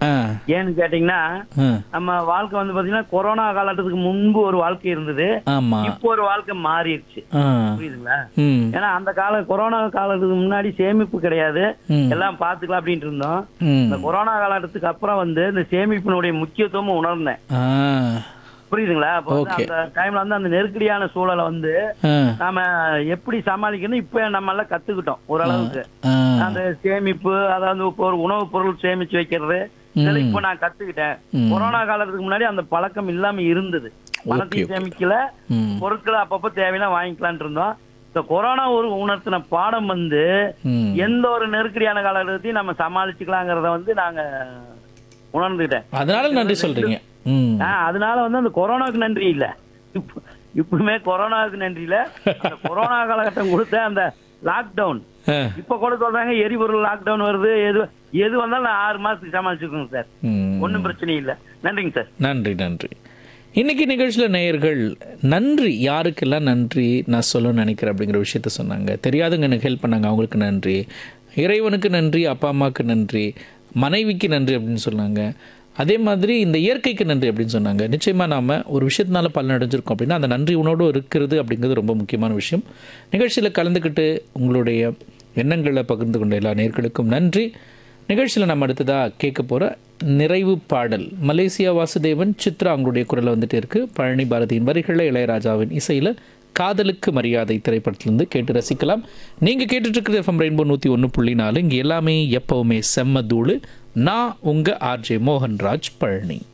ஆ ஏன்னு கேட்டீங்கன்னா ஆ நம்ம வாழ்க்கை வந்து பாத்தீங்கன்னா கொரோனா காலத்துக்கு முன்பு ஒரு வாழ்க்கை இருந்தது ஆமா இப்போ ஒரு வாழ்க்கை மாறிடுச்சு ஆ புரியுதுங்களா ம் ஏன்னா அந்த கால கொரோனா காலத்துக்கு முன்னாடி சேமிப்பு கிடையாது ம். எல்லாம் பாத்துக்கலாம் அப்படின்ட்டு இருந்தோம் ம் இந்த கொரோனா காலத்துக்கு அப்புறம் வந்து இந்த சேமிப்பினுடைய முக்கியத்துவம் உணர்ந்தேன் ஆ புரியுதுங்களா அப்போ வந்து Okay. அந்த டைம்ல வந்து அந்த நெருக்கடியான சூழலை வந்து ஆ நாம எப்படி சமாளிக்கணும் இப்ப நம்ம எல்லாம் கத்துக்கிட்டோம் ஓரளவுக்கு ஆ அந்த சேமிப்பு அதாவது இப்போ ஒரு உணவுப் பொருள் சேமிச்சு வைக்கிறது இதெல்லாம் இப்ப நான் கத்துக்கிட்டேன் ம். கொரோனா காலத்துக்கு முன்னாடி அந்த பழக்கம் இல்லாம இருந்தது பணத்தையும் சேமிக்கல ம் பொருட்களை அப்பப்ப தேவையான வாங்கிக்கலான் இருந்தோம் இந்த கொரோனா ஒரு உணர்த்தின பாடம் வந்து ம் எந்த ஒரு நெருக்கடியான காலகட்டத்தையும் நம்ம சமாளிச்சுக்கலாங்கிறத வந்து நாங்க உணர்ந்துக்கிட்டேன் அதனால நன்றி சொல்றீங்க ம் ஆ, அதனால வந்து அந்த கொரோனாவுக்கு நன்றி இல்ல இப்ப இப்பவுமே கொரோனாவுக்கு நன்றி இல்ல அந்த கொரோனா காலகட்டம் கொடுத்த அந்த லாக்டவுன் ஆ. இப்ப கூட சொல்றாங்க எரிபொருள் லாக்டவுன் வருது எது எது வந்தாலும் நான் ஆறு மாசத்துக்கு சமாளிச்சுக்கோங்க சார் ம் ஒண்ணும் பிரச்சனை இல்ல நன்றிங்க சார் நன்றி நன்றி இன்னைக்கு நிகழ்ச்சியில் நேயர்கள் நன்றி யாருக்கெல்லாம் நன்றி நான் சொல்லணும்னு நினைக்கிறேன் அப்படிங்கிற விஷயத்த சொன்னாங்க தெரியாதவங்க எனக்கு ஹெல்ப் பண்ணாங்க அவங்களுக்கு நன்றி இறைவனுக்கு நன்றி அப்பா அம்மாவுக்கு நன்றி மனைவிக்கு நன்றி அப்படின்னு சொன்னாங்க அதே மாதிரி இந்த இயற்கைக்கு நன்றி அப்படின்னு சொன்னாங்க நிச்சயமாக நாம் ஒரு விஷயத்தினால பலன் அடைஞ்சிருக்கோம் அப்படின்னா அந்த நன்றி உணோடு இருக்கிறது அப்படிங்கிறது ரொம்ப முக்கியமான விஷயம் நிகழ்ச்சியில் கலந்துக்கிட்டு உங்களுடைய எண்ணங்களை பகிர்ந்து கொண்ட எல்லா நேர்களுக்கும் நன்றி நிகழ்ச்சியில் நம்ம அடுத்ததாக கேட்க போகிற நிறைவு பாடல் மலேசியா வாசுதேவன் சித்ரா அவங்களுடைய குரலில் வந்துட்டு இருக்கு பழனி பாரதியின் வரிகளில் இளையராஜாவின் இசையில் காதலுக்கு மரியாதை திரைப்படத்திலிருந்து கேட்டு ரசிக்கலாம் நீங்கள் கேட்டுட்டு இருக்கிறது எஃப்எம் ரெயின்போ நூற்றி ஒன்று புள்ளி நாலு இங்கே எல்லாமே எப்பவுமே செம்ம தூளு நான் உங்கள் ஆர்ஜே மோகன்ராஜ் பழனி